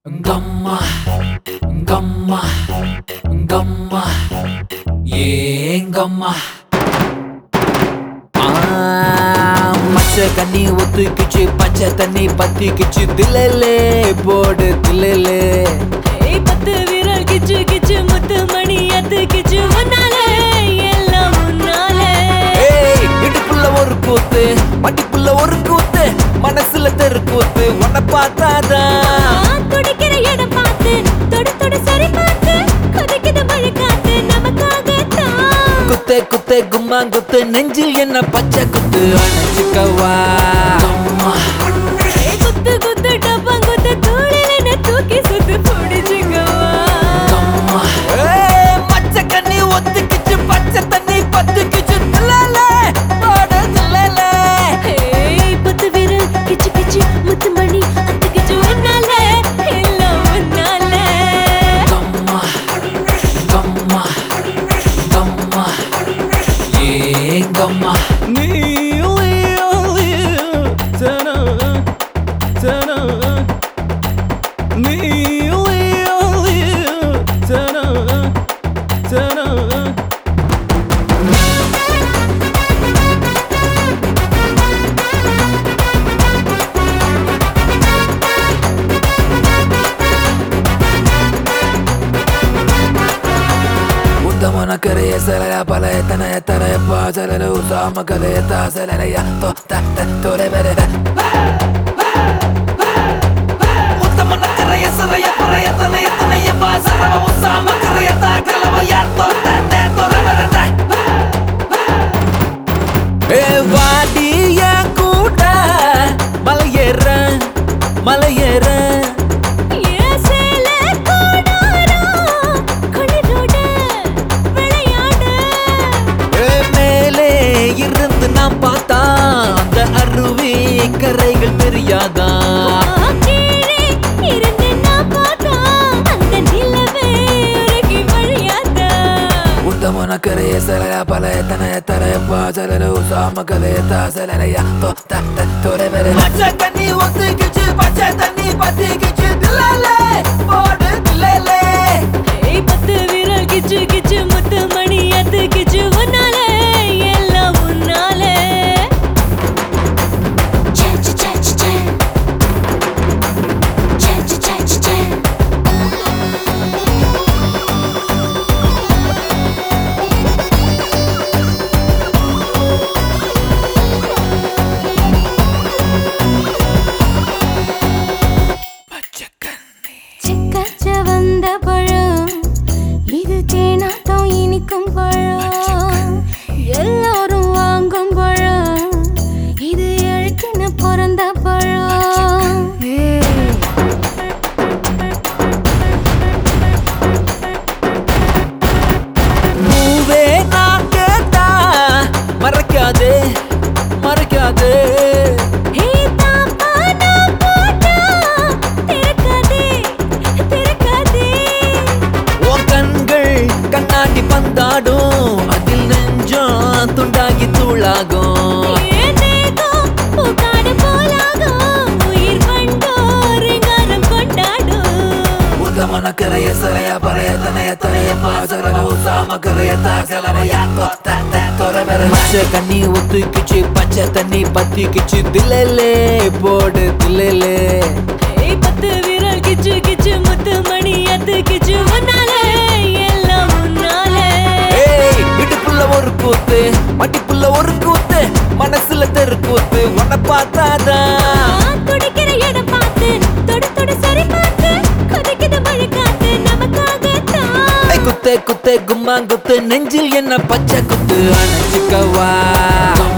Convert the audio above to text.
கம்மா கம்மா கம்மா ஏங்கம்மா மச்ச கண்ணி ஒத்துக்கிச்சு பச்சை தண்ணி பத்திக்கிச்சு தில்லலே போடு தில்லலே ஏய் பத்து விரல் கிச்சு கிச்சு முத்து மணி அத்து கிச்சு முன்னாலே எல்லாம் முன்னாலே ஏய் இடுப்புள்ள ஒரு கூத்து மட்டிப்புள்ள ஒரு கூத்து மனசுல தெரு கூத்து உன்னை பார்த்தாதான் ஆ, துடிக்கிற இடம் பார்த்து தொடு தொடு சரி பார்த்து கொதிக்குது மழை காத்து நமக்காகத்தான் குத்தே குத்தே கும்மா குத்து நெஞ்சில் என்ன பச்சை குத்து அணைச்சுக்கவா ஏய் குத்து குத்து டப்பம் குத்து தூளில் என்ன தூக்கி சுத்து பிடிச்சுக்கவா ஏய், மச்ச கண்ணி ஒத்துக்கிச்சு பச்சை தண்ணி பத்துக்கிச்சு தில்லலே போடு தில்லலே ஏய் பத்து விரல் கிச்சு கிச்சு முத்து மணி அத்து கிச்சு முன்னாலே எல்லாம் முன்னாலே கம்மா கம்மா கம்மா ஏங்கம்மா உத்தமன கரைய சலய பலய தனய தரய பாசலல உசாம கலைய தாசலய தோ தத்த தோலை வெரத உத்தமன கரைய சலய பலய தனய தனய பாசலல உசாம கலைய தாக்கலவய தோ தத்த தோலை வெரத ஏ வாடிய கூட மலையேற மலையேற ஏன் சேல கோடாரம் குளிரோட விளையாட மேலே இருந்து நாம் பார்த்தா அந்த அருவி கரைகள் தெரியாதா கீழே இருந்து நான் பார்த்தா அந்த நிலவே உருகி வழியாதா உத்தமன கரைய சலய பலய தனய தரய பாசலல உசாம கலைய தாசலய தோ தத்த தோலை வெரத பச்சை தண்ணி ஒத்துக்கிச்சு பச்சை தண்ணி பத்திக்கிச்சு தில்லலே போடு தில்லலே ஏய் பத்து விரல் கிச்சு கிச்சு முத்து மணி அத்து கிச்சு முன்னாலே எல்லாம் முன்னாலே பச்சை கண்ணி சிக்கச்ச வந்த பழம் இது தேனாட்டம் இனிக்கும் பழம் எல்லாரும் வாங்கும் பழம் இது எழுத்துன்னு பிறந்த பழம் பூவே நான் கேட்டா மறைக்காதே மறைக்காதே ஹே தாப்பா நான் போட்டா திறக்காதே திறக்காதே உன் கண்கள் கண்ணாடி பந்தாடும் அதில் நெஞ்சம் துண்டாகி தூளாகும் ஏன் தேகம் பூக்காடு போலாகும் உயிர் வண்டோர் ரிங்காரம் கொண்டாடும் உத்தமன கரைய சரைய பறைய தனைய தரைய பாசல உசாம கரைய தாசலனைய தொத்த தொலை வெற பச்சை கண்ணி ஒத்துக்கிச்சு பச்சை தண்ணி பத்திக்கிச்சு தில்லலே போடு தில்லலே ஏய் பத்து விரல் கிச்சு கிச்சு முத்து மணி அத்து கிச்சு முன்னாலே எல்லாம் முன்னாலே ஏய் இடுப்புள்ள ஒரு கூத்து மட்டிப்புள்ள ஒரு கூத்து மனசுல தெரு கூத்து உன்னை பார்த்தாதான் ஆ, துடிக்கிற இடம் பார்த்து தொடு தொடு சரி பார்த்து கொதிக்குது மழை காத்து நமக்காகத்தான் ஐ குத்தே குத்தே கும்மா குத்து நெஞ்சில் என்ன பச்சை குத்து அணைச்சுக்கவா